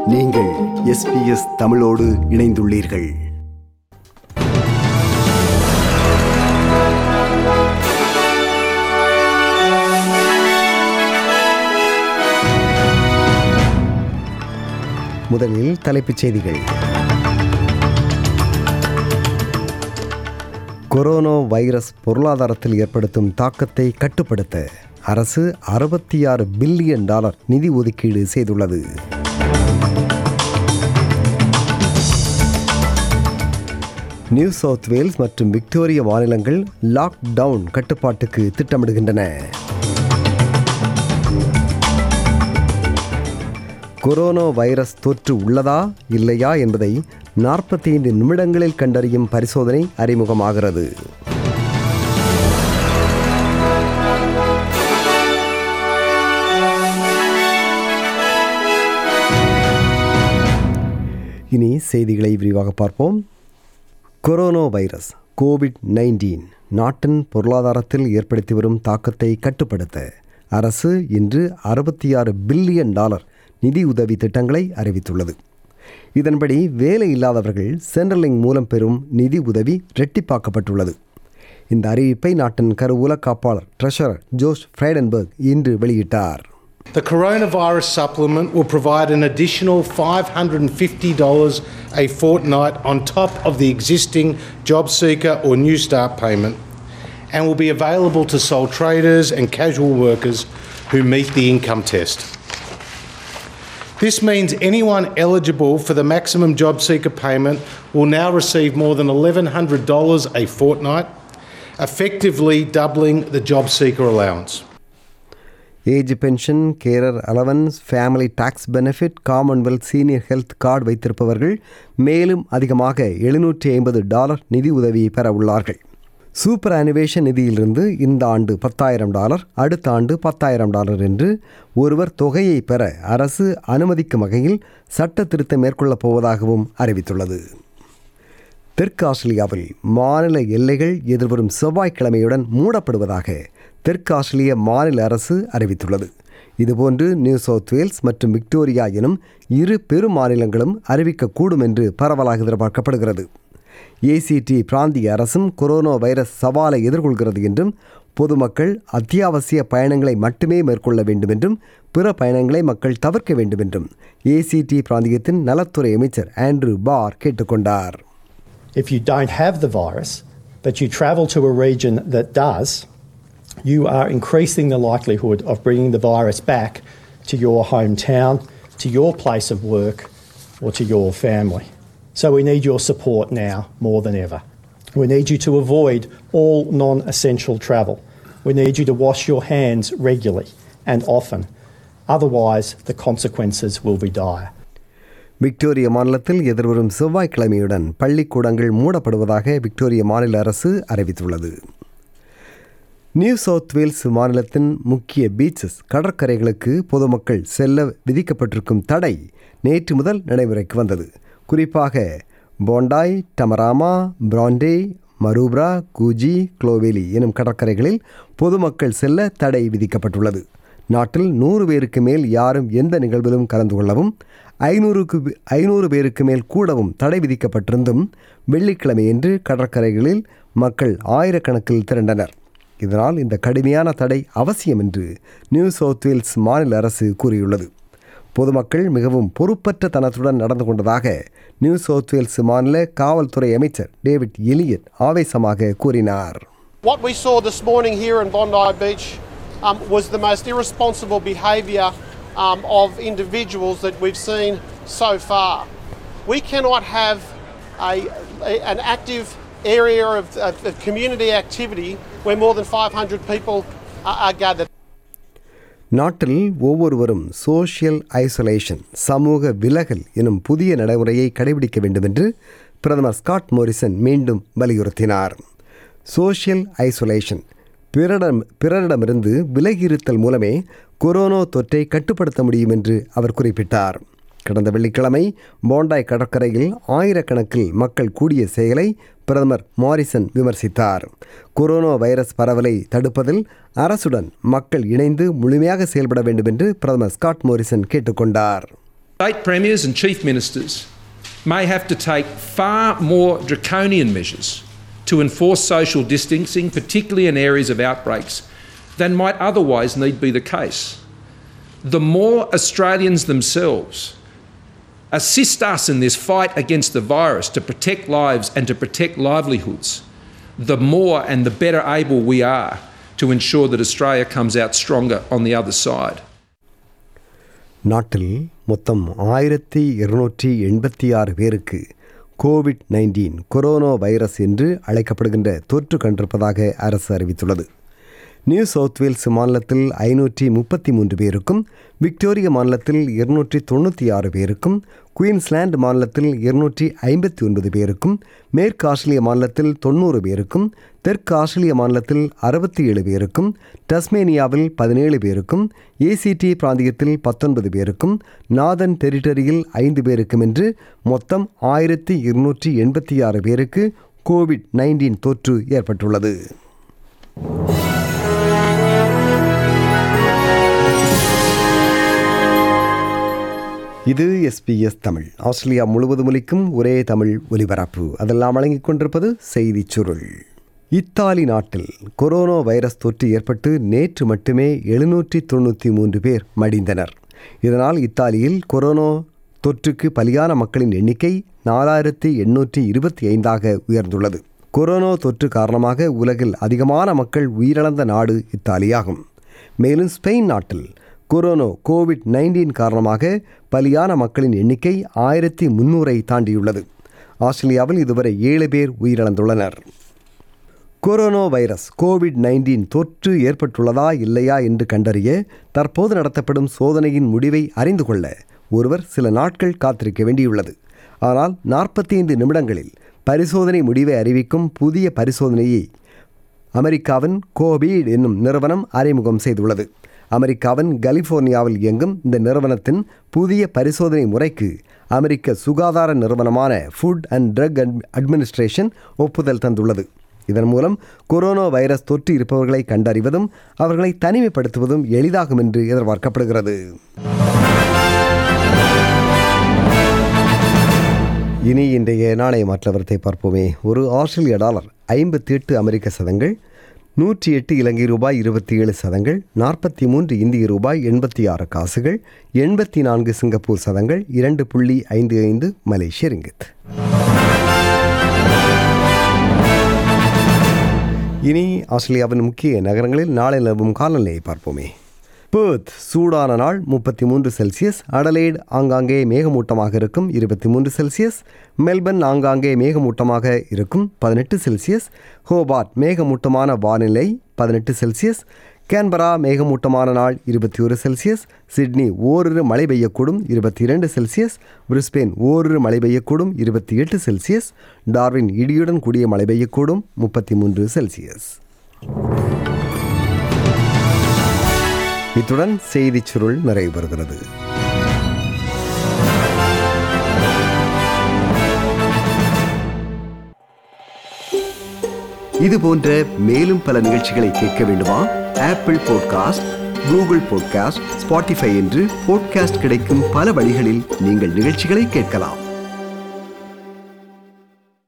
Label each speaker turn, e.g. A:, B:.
A: நீங்கள் எஸ்பிஎஸ் தமிழோடு இணைந்துள்ளீர்கள் முதலில் தலைப்புச் செய்திகள் கொரோனா வைரஸ் பொருளாதாரத்தில் ஏற்படுத்தும் தாக்கத்தை கட்டுப்படுத்த அரசு அறுபத்தி ஆறு பில்லியன் டாலர் நிதி ஒதுக்கீடு செய்துள்ளது நியூ சவுத் வேல்ஸ் மற்றும் விக்டோரியா மாநிலங்கள் லாக்டவுன் கட்டுப்பாட்டுக்கு திட்டமிடுகின்றன கொரோனா வைரஸ் தொற்று உள்ளதா இல்லையா என்பதை நாற்பத்தி ஐந்து நிமிடங்களில் கண்டறியும் பரிசோதனை அறிமுகமாகிறது இனி செய்திகளை விரிவாக பார்ப்போம் கொரோனா வைரஸ் கோவிட் நைன்டீன் நாட்டின் பொருளாதாரத்தில் ஏற்படுத்தி வரும் தாக்கத்தை கட்டுப்படுத்த அரசு இன்று அறுபத்தி ஆறு பில்லியன் டாலர் நிதி உதவி திட்டங்களை அறிவித்துள்ளது இதன்படி வேலை இல்லாதவர்கள் சென்ட்ரலிங் மூலம் பெறும் நிதி உதவி இரட்டிப்பாக்கப்பட்டுள்ளது இந்த அறிவிப்பை நாட்டின் கருவூல காப்பாளர் ட்ரெஷரர் ஜோஷ் ஃப்ரைடன்பர்க் இன்று வெளியிட்டார்
B: The coronavirus supplement will provide an additional $550 a fortnight on top of the existing job seeker or new start payment and will be available to sole traders and casual workers who meet the income test. This means anyone eligible for the maximum job seeker payment will now receive more than $1,100 a fortnight, effectively doubling the job seeker allowance.
A: Age pension carer allowance family tax benefit Commonwealth senior health card வைத்திருப்பவர்கள் மேலும் அதிகமாக எழுநூற்றி ஐம்பது dollar நிதி உதவியை பெற உள்ளார்கள் super அனிவேஷன் நிதியிலிருந்து இந்த ஆண்டு பத்தாயிரம் டாலர் அடுத்த ஆண்டு பத்தாயிரம் டாலர் என்று ஒருவர் தொகையை பெற அரசு அனுமதிக்கும் வகையில் சட்ட திருத்தம் மேற்கொள்ளப் போவதாகவும் அறிவித்துள்ளது தெற்கு ஆஸ்திரேலியாவில் மாநில எல்லைகள் எதிர்வரும் செவ்வாய்க்கிழமையுடன் மூடப்படுவதாக தெற்கு ஆஸ்திரேலிய மாநில அரசு அறிவித்துள்ளது இதுபோன்று நியூ சவுத் வேல்ஸ் மற்றும் விக்டோரியா எனும் இரு பெரு மாநிலங்களும் அறிவிக்கக்கூடும் என்று பரவலாக எதிர்பார்க்கப்படுகிறது ஏசிடி பிராந்திய அரசும் கொரோனா வைரஸ் சவாலை எதிர்கொள்கிறது என்றும் பொதுமக்கள் அத்தியாவசிய பயணங்களை மட்டுமே மேற்கொள்ள வேண்டும் என்றும் பிற பயணங்களை மக்கள் தவிர்க்க வேண்டும் என்றும் ஏசிடி பிராந்தியத்தின் நலத்துறை அமைச்சர் ஆண்ட்ரூ பார் கேட்டுக்கொண்டார்
C: If you don't have the virus, but you travel to a region that does, you are increasing the likelihood of bringing the virus back to your hometown, to your place of work, or to your family. So we need your support now more than ever. We need you to avoid all non essential travel. We need you to wash your hands regularly and often. Otherwise, the consequences will be dire.
A: Victoria மாநிலத்தில் எதிர்வரும் செவ்வாய்க்கிழமையுடன் பள்ளிக்கூடங்கள் மூடப்படுவதாக Victoria மாநில அரசு அறிவித்துள்ளது new South Wales மாநிலத்தின் முக்கிய beaches கடற்கரைகளுக்கு பொதுமக்கள் செல்ல விதிக்கப்பட்டிருக்கும் தடை நேற்று முதல் நடைமுறைக்கு வந்தது குறிப்பாக போண்டாய் டமராமா பிராண்டே மரூப்ரா கூஜி குளோவேலி எனும் கடற்கரைகளில் பொதுமக்கள் செல்ல தடை விதிக்கப்பட்டுள்ளது நாட்டில் நூறு பேருக்கு மேல் யாரும் எந்த நிகழ்விலும் கலந்து கொள்ளவும் ஐநூறுக்கு ஐநூறு பேருக்கு மேல் கூடவும் தடை விதிக்கப்பட்டிருந்தும் வெள்ளிக்கிழமையன்று கடற்கரைகளில் மக்கள் ஆயிரக்கணக்கில் திரண்டனர் இதனால் இந்த கடுமையான தடை அவசியம் என்று நியூ சவுத் வேல்ஸ் மாநில அரசு கூறியுள்ளது பொதுமக்கள் மிகவும் பொறுப்பற்ற தனத்துடன் நடந்து கொண்டதாக நியூ சவுத் வேல்ஸ் மாநில காவல்துறை அமைச்சர் டேவிட் எலியட் ஆவேசமாக கூறினார்
D: What we saw this morning here in Bondi Beach um, was the most irresponsible behaviour um, of individuals that we've seen so far. We cannot have a, a- an active area of, of, of community activity where more than 500 people are, are gathered.
A: நாட்டில் ஒவ்வொருவரும் social isolation சமூக விலகல் எனும் புதிய நடைமுறையை கடைபிடிக்க வேண்டும் என்று பிரதமர் ஸ்காட் மோரிசன் மீண்டும் வலியுறுத்தினார் சோஷியல் ஐசோலேஷன் பிறரிடம் பிறரிடமிருந்து விலகியிருத்தல் மூலமே கொரோனா தொற்றை கட்டுப்படுத்த முடியும் என்று அவர் குறிப்பிட்டார் கடந்த வெள்ளிக்கிழமை போண்டாய் கடற்கரையில் ஆயிரக்கணக்கில் மக்கள் கூடிய செயலை பிரதமர் மாரிசன் விமர்சித்தார் கொரோனா வைரஸ் பரவலை தடுப்பதில் அரசுடன் மக்கள் இணைந்து முழுமையாக செயல்பட வேண்டும் என்று பிரதமர் ஸ்காட் மோரிசன் கேட்டுக்கொண்டார்
E: State premiers and chief ministers may have to take far more draconian measures to enforce social distancing, particularly in areas of outbreaks, than might otherwise need be the case. The more Australians themselves assist us in this fight against the virus to protect lives and to protect livelihoods, the more and the better able we are to ensure that Australia comes out stronger on the other side.
A: நாட்டில் மொத்தம் ஆயிரத்தி இருநூற்றி எண்பத்தி ஆறு பேருக்கு Covid nineteen corona virus என்று அழைக்கப்படுகின்ற தொற்று கண்டிருப்பதாக அரசு அறிவித்துள்ளது நியூ சவுத் வேல்ஸ் மாநிலத்தில் ஐநூற்றி முப்பத்தி மூன்று பேருக்கும் விக்டோரியா மாநிலத்தில் இருநூற்றி தொண்ணூற்றி ஆறு பேருக்கும் குயின்ஸ்லாந்து மாநிலத்தில் இருநூற்றி ஐம்பத்தி ஒன்பது பேருக்கும் மேற்கு ஆஸ்திரேலிய மாநிலத்தில் தொண்ணூறு பேருக்கும் தெற்கு ஆஸ்திரேலிய மாநிலத்தில் அறுபத்தி ஏழு பேருக்கும் டஸ்மேனியாவில் பதினேழு பேருக்கும் ஏசிடி பிராந்தியத்தில் பத்தொன்பது பேருக்கும் நாதன் டெரிட்டரியில் ஐந்து பேருக்கும் என்று மொத்தம் ஆயிரத்தி இருநூற்றி எண்பத்தி ஆறு பேருக்கு கோவிட் நைன்டீன் தொற்று ஏற்பட்டுள்ளது இது எஸ்பிஎஸ் தமிழ் ஆஸ்திரேலியா முழுவதும் ஒலிக்கும் ஒரே தமிழ் ஒலிபரப்பு அதெல்லாம் வழங்கிக் கொண்டிருப்பது செய்திச் சுருள் இத்தாலி நாட்டில் கொரோனா வைரஸ் தொற்று ஏற்பட்டு நேற்று மட்டுமே எழுநூற்றி தொண்ணூற்றி மூன்று பேர் மடிந்தனர் இதனால் இத்தாலியில் கொரோனா தொற்றுக்கு பலியான மக்களின் எண்ணிக்கை நாலாயிரத்தி எண்ணூற்றி இருபத்தி ஐந்தாக உயர்ந்துள்ளது கொரோனா தொற்று காரணமாக உலகில் அதிகமான மக்கள் உயிரிழந்த நாடு இத்தாலியாகும் மேலும் ஸ்பெயின் நாட்டில் கொரோனா கோவிட் நைன்டீன் காரணமாக பலியான மக்களின் எண்ணிக்கை ஆயிரத்தி முன்னூறை தாண்டியுள்ளது ஆஸ்திரேலியாவில் இதுவரை ஏழு பேர் உயிரிழந்துள்ளனர் கொரோனா வைரஸ் கோவிட் நைன்டீன் தொற்று ஏற்பட்டுள்ளதா இல்லையா என்று கண்டறிய தற்போது நடத்தப்படும் சோதனையின் முடிவை அறிந்து கொள்ள ஒருவர் சில நாட்கள் காத்திருக்க வேண்டியுள்ளது ஆனால் நாற்பத்தி ஐந்து நிமிடங்களில் பரிசோதனை முடிவை அறிவிக்கும் புதிய பரிசோதனையை அமெரிக்காவின் கோவிட் என்னும் நிறுவனம் அறிமுகம் செய்துள்ளது அமெரிக்காவின் கலிஃபோர்னியாவில் இயங்கும் இந்த நிறுவனத்தின் புதிய பரிசோதனை முறைக்கு அமெரிக்க சுகாதார நிறுவனமான ஃபுட் அண்ட் ட்ரக் அட்மினிஸ்ட்ரேஷன் ஒப்புதல் தந்துள்ளது இதன் மூலம் கொரோனா வைரஸ் தொற்று இருப்பவர்களை கண்டறிவதும் அவர்களை தனிமைப்படுத்துவதும் எளிதாகும் என்று எதிர்பார்க்கப்படுகிறது இனி இன்றைய நாணய மாற்றவரத்தை பார்ப்போமே ஒரு ஆஸ்திரேலிய டாலர் ஐம்பத்தி எட்டு அமெரிக்க சதங்கள் நூற்றி எட்டு இலங்கை ரூபாய் இருபத்தி ஏழு சதங்கள் நாற்பத்தி மூன்று இந்திய ரூபாய் எண்பத்தி ஆறு காசுகள் எண்பத்தி நான்கு சிங்கப்பூர் சதங்கள் இரண்டு புள்ளி ஐந்து ஐந்து மலேசிய ரிங்கித் இனி ஆஸ்திரேலியாவின் முக்கிய நகரங்களில் நாளை நிலவும் காலநிலையை பார்ப்போமே பேர்த் சூடான நாள் முப்பத்தி மூன்று செல்சியஸ் அடலைட் ஆங்காங்கே மேகமூட்டமாக இருக்கும் இருபத்தி மூன்று செல்சியஸ் மெல்பர்ன் ஆங்காங்கே மேகமூட்டமாக இருக்கும் பதினெட்டு செல்சியஸ் ஹோபார்ட் மேகமூட்டமான வானிலை பதினெட்டு செல்சியஸ் கேன்பரா மேகமூட்டமான நாள் இருபத்தி ஒரு செல்சியஸ் சிட்னி ஓரிரு மழை பெய்யக்கூடும் இருபத்தி இரண்டு செல்சியஸ் பிரிஸ்பெயின் ஓரிரு மழை பெய்யக்கூடும் இருபத்தி எட்டு செல்சியஸ் டார்வின் இடியுடன் கூடிய மழை பெய்யக்கூடும் முப்பத்தி மூன்று செல்சியஸ் இத்துடன் செய்திச் சுருள் நிறைவு பெறுகிறது இது போன்ற மேலும் பல நிகழ்ச்சிகளை கேட்க வேண்டுமா Apple podcast Google podcast Spotify என்று பாட்காஸ்ட் கிடைக்கும் பல வழிகளில் நீங்கள் நிகழ்ச்சிகளை கேட்கலாம்